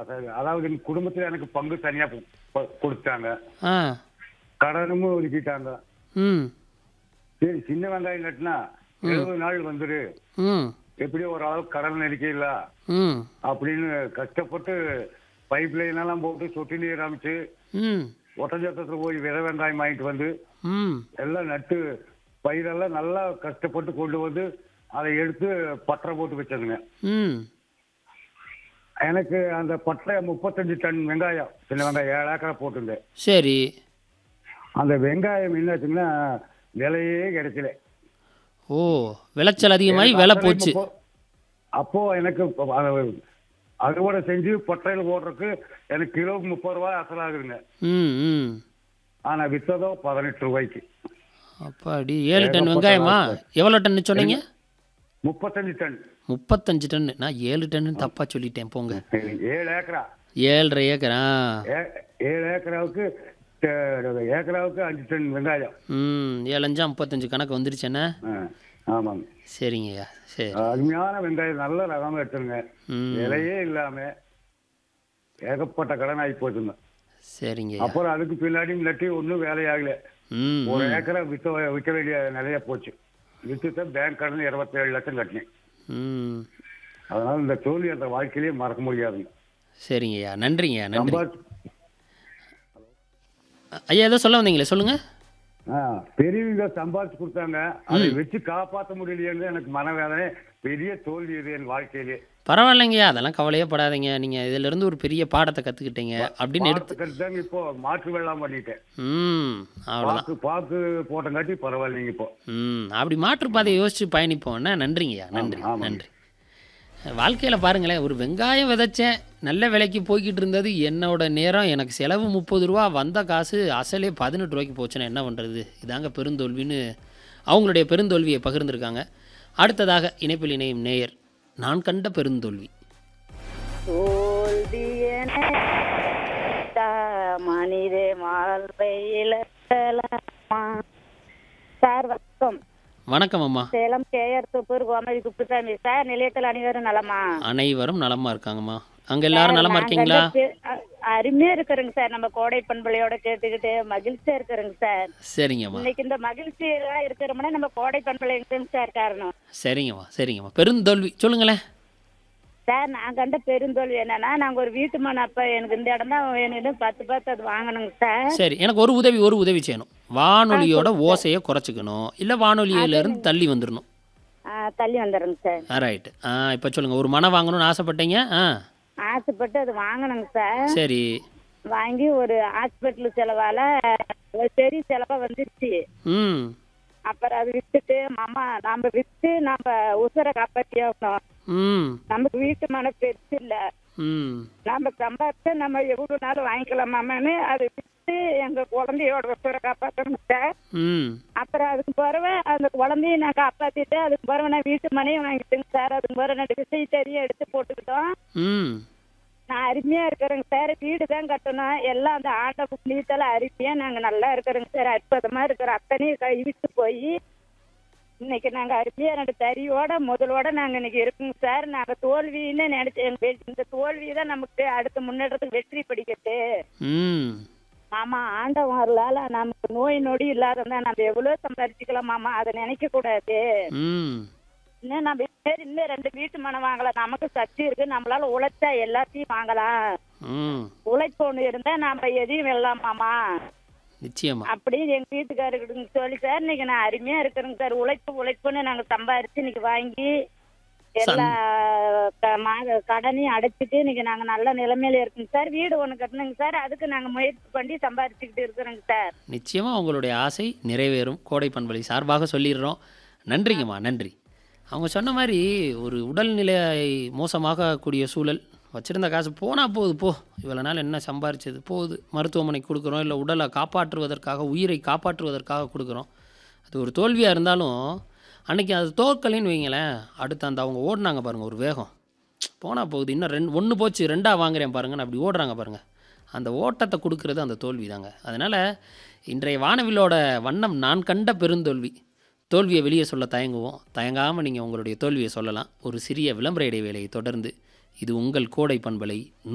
சரி. அதாவது எங்க குடும்பத்துல எனக்கு பங்கு தனியா கு- ப- கொடுத்தாங்க ஆ கடனும் ஒதுக்கிட்டாங்க ம் சரி சின்ன வெங்காயம் நட்டுனா எழுபது நாள் வந்துரு ம் எப்படியோ ஒரு அளவுக்கு கடன் நெருக்கல ம் அப்படின்னு கஷ்டப்பட்டு பைப் லைன் எல்லாம் போட்டு சொட்டு நீர் அமைச்சு ம் ஒட்டஞ்சத்தத்துல போய் வித வெங்காயம் வாங்கிட்டு வந்து ம் எல்லாம் நட்டு பயிரெல்லாம் நல்லா கஷ்டப்பட்டு கொண்டு வந்து அதை எடுத்து பட்டறை போட்டு வச்சதுங்க ம் எனக்கு அந்த பட்டறை முப்பத்தஞ்சு டன் வெங்காயம் சின்ன வெங்காயம் ஏழு ஏக்கரை போட்டுங்க சரி அந்த வெங்காயம் என்னாச்சுன்னா விலையே கிடைக்கல ஓ விளைச்சல் அதிகமாகி விலை போச்சு அப்போ- அப்போ எனக்கு ப- அ- அறுவடை செஞ்சு பட்டறையில் போடுறதுக்கு எனக்கு கிலோவுக்கு முப்பது ரூபாய் அசலாகுதுங்க ம் ம் ஆனா வித்ததோ பதினெட்டு ரூபாய்க்கு அப்பாடி ஏழு டன் வெங்காயமா எவ்வளோ டன் சொன்னீங்க முப்பத்தஞ்சு டன் முப்பத்தஞ்சு டன்னு நான் ஏழு டன்னு தப்பாக சொல்லிட்டேன் போங்க ஏழு ஏக்கரா ஏழரை ஏக்கரா ஏ- ஏழு ஏக்கராவுக்கு ட- ஏக்கராவுக்கு அஞ்சு டன் வெங்காயம் ம் ஏழஞ்சா முப்பத்தஞ்சு கணக்கு வந்துருச்சேண்ணே ஆ, ஆமாங்க சரிங்கய்யா சரி அருமையான வெங்காயம் நல்ல ரகமா எடுத்துருங்க ம் விலையே இல்லாம ஏகப்பட்ட கடன் ஆகி போச்சுங்க சரிங்கய்யா அப்புறம் அதுக்கு பின்னாடி நட்டி ஒன்றும் வேலையாகல ம் ஒரு ஏக்கரை விற்க விற்க வேண்டிய நிலையா போச்சு வித்துட்டு பேங்க் கடன் இருபத்தேழு லட்சம் கட்டினேன் ம் அதனால இந்த தோல்வி அந்த வாழ்க்கையிலேயே மறக்க முடியாதுங்க சரிங்கய்யா நன்றிங்கய்யா நன்றி சம்பாதிச்சு ஐயா ஏதோ சொல்ல வந்தீங்களே சொல்லுங்கள் ஆ, பெரியவங்க சம்பாதிச்சு கொடுத்தாங்க அதை வச்சு காப்பாற்ற முடியலையேன்னு எனக்கு மனவேதனை பெரிய தோல்வி இது என் வாழ்க்கையிலே பரவாயில்லைங்கய்யா அதெல்லாம் கவலையே படாதீங்க நீங்கள் இதிலிருந்து ஒரு பெரிய பாடத்தை கற்றுக்கிட்டீங்க அப்படின்னு எடுத்து பாடத்துக்கு தாங்க இப்போ மாற்று வெள்ளம் பண்ணிட்டேன் ம் அவ்வளோதான் பாக்கு பாக்கு போட்டங்காட்டி பரவாயில்லைங்க இப்போ ம் அப்படி மாற்றுப்பாதையை யோசிச்சு பயணிப்போம்னா நன்றிங்கய்யா நன்றி ஆமாம். நன்றி வாழ்க்கையில் பாருங்களேன் ஒரு வெங்காயம் விதைச்சேன் நல்ல விலைக்கு போய்கிட்டு இருந்தது என்னோட நேரம் எனக்கு செலவு முப்பது ரூபா வந்த காசு அசலே பதினெட்டு ரூபாய்க்கு போச்சுன்னா என்ன பண்ணுறது இதாங்க பெருந்தோல்வின்னு அவங்களுடைய பெருந்தோல்வியை பகிர்ந்திருக்காங்க அடுத்ததாக இணைப்பில் இணையும் நேயர் நான் கண்ட பெருந்தோல்வி தோல்வியன மனித வாழ்வையில் சார் வணக்கம் வணக்கம் அம்மா சேலம் கேஆர் துப்பூர் கோமதி குப்புசாமி சார் நிலையத்தில் அனைவரும் நலமா அனைவரும் நலமா இருக்காங்கம்மா அங்கே எல்லாரும் நலமா நாங்க இருக்கீங்களா வந்து பே- அ- அருமையா இருக்கிறேங்க சார் நம்ம கோடை பண்பலையோட கேட்டுக்கிட்டு மகிழ்ச்சியா இருக்கிறேங்க சார் சரிங்கம்மா இன்னைக்கு இந்த மகிழ்ச்சியா இருக்கிறோம்னா நம்ம கோடை பண்பலை சார் காரணம் சரிங்கம்மா சரிங்கம்மா பெருந்தோல்வி சொல்லுங்களேன் சார் நான் கண்ட பெருந்தோல்வி என்னன்னா நாங்க ஒரு வீட்டு மன அப்ப எனக்கு இந்த இடம் தான் வேணும் பத்து பத்து அது வாங்கணுங்க சார் சரி எனக்கு ஒரு உதவி ஒரு உதவி செய்யணும் வானொலியோட ஓசையை குறைச்சிக்கணும் இல்லை வானொலியிலேருந்து தள்ளி வந்துடணும் ஆ, தள்ளி வந்துடுறேங்க சார் ரைட்டு ஆ இப்போ சொல்லுங்கள் ஒரு மனை வாங்கணும்னு ஆசைப்பட்டீங்க ஆ ஆசைப்பட்டு அது வாங்கணுங்க சார் சரி வாங்கி ஒரு ஹாஸ்பிட்டல் செலவால ஒரு பெரிய செலவா வந்துருச்சு ம் அப்புறம் அது வித்துட்டு மாமா நாம வித்து நம்ம உசுரை காப்பாத்தி ஆகணும் ம் நமக்கு வீட்டு மன பெருசு இல்ல ம் நம்ம சம்பாதிச்சு நம்ம எவ்வளவு நாள் வாங்கிக்கலாமான்னு அதை வித்து எங்க குழந்தையோட உசுரை காப்பாற்றணும் சார் ம் அப்புறம் அதுக்கு பிறகு அந்த குழந்தைய நான் காப்பாத்திட்டு அதுக்கு பிறகு நான் வீட்டு மனையும் வாங்கிட்டேங்க சார் அதுக்கு பிறகு நான் விசை தெரியும் எடுத்து போட்டுக்கிட்டோம் ம் நான் அருமையா இருக்கிறேங்க சார் வீடு தான் கட்டணும் எல்லாம் அந்த ஆண்ட புண்ணியத்தால அருமையா நாங்க நல்லா இருக்கிறோங்க சார் அற்புதமா இருக்கிற அத்தனையும் கைவிட்டு போய் இன்னைக்கு நாங்க அருமையா ரெண்டு தறியோட முதலோட நாங்க இன்னைக்கு இருக்கோங்க சார் நாங்க தோல்வின்னு நினைச்சு எங்க வெ- இந்த தோல்வி தான் நமக்கு அடுத்த முன்னேற்றத்துக்கு வெற்றி படிக்கட்டு ம் மாமா ஆண்டவன் அருளால நமக்கு நோய் நொடி இல்லாததா நம்ம எவ்வளவு சம்பாரிச்சுக்கலாம் மாமா அதை நினைக்க கூடாது ம் இன்னும் நம்ம பேர் இன்னும் ரெண்டு வீட்டு மனம் வாங்கலாம் நமக்கு சக்தி இருக்கு நம்மளால உழைச்சா எல்லாத்தையும் வாங்கலாம் ம் உழைப்பு ஒண்ணு இருந்தா நாம எதையும் வெல்லலாம் மாமா நிச்சயமா அப்படின்னு எங்க வீட்டுக்காரர்கிட்ட சொல்லி சார் இன்னைக்கு நான் அருமையா இருக்கிறேங்க சார் உழைப்பு உழைப்புன்னு நாங்க சம்பாரிச்சு இன்னைக்கு வாங்கி எல்லா க- மா- கடனையும் அடைச்சிட்டு இன்னைக்கு நாங்க நல்ல நிலைமையில இருக்கோங்க சார் வீடு ஒண்ணு கட்டணுங்க சார் அதுக்கு நாங்க முயற்சி பண்ணி சம்பாரிச்சுக்கிட்டு இருக்கிறோங்க சார் நிச்சயமாக உங்களுடைய ஆசை நிறைவேறும் கோடை பண்பலை சார்பாக சொல்லிடுறோம் நன்றிங்கம்மா நன்றி அவங்க சொன்ன மாதிரி ஒரு உடல்நிலை மோசமாகக்கூடிய சூழல் வச்சுருந்த காசு போனால் போகுது போ இவ்வளோ நாள் என்ன சம்பாரிச்சது போகுது மருத்துவமனைக்கு கொடுக்குறோம் இல்லை உடலை காப்பாற்றுவதற்காக உயிரை காப்பாற்றுவதற்காக கொடுக்குறோம் அது ஒரு தோல்வியாக இருந்தாலும் அன்னைக்கு அது தோற்கலைன்னு வைங்களேன் அடுத்து அந்த அவங்க ஓடினாங்க பாருங்கள் ஒரு வேகம் போனால் போகுது இன்னும் ரெண்டு ஒன்று போச்சு ரெண்டாக வாங்குறேன் பாருங்கன்னு அப்படி ஓடுறாங்க பாருங்கள் அந்த ஓட்டத்தை கொடுக்கறது அந்த தோல்வி தாங்க அதனால் இன்றைய வானவிலோட வண்ணம் நான் கண்ட பெருந்தோல்வி தோல்வியை வெளியே சொல்ல தயங்குவோம் தயங்காமல் நீங்கள் உங்களுடைய தோல்வியை சொல்லலாம் ஒரு சிறிய விளம்பர இடைவேளையை தொடர்ந்து இது உங்கள் கோடை பண்பலை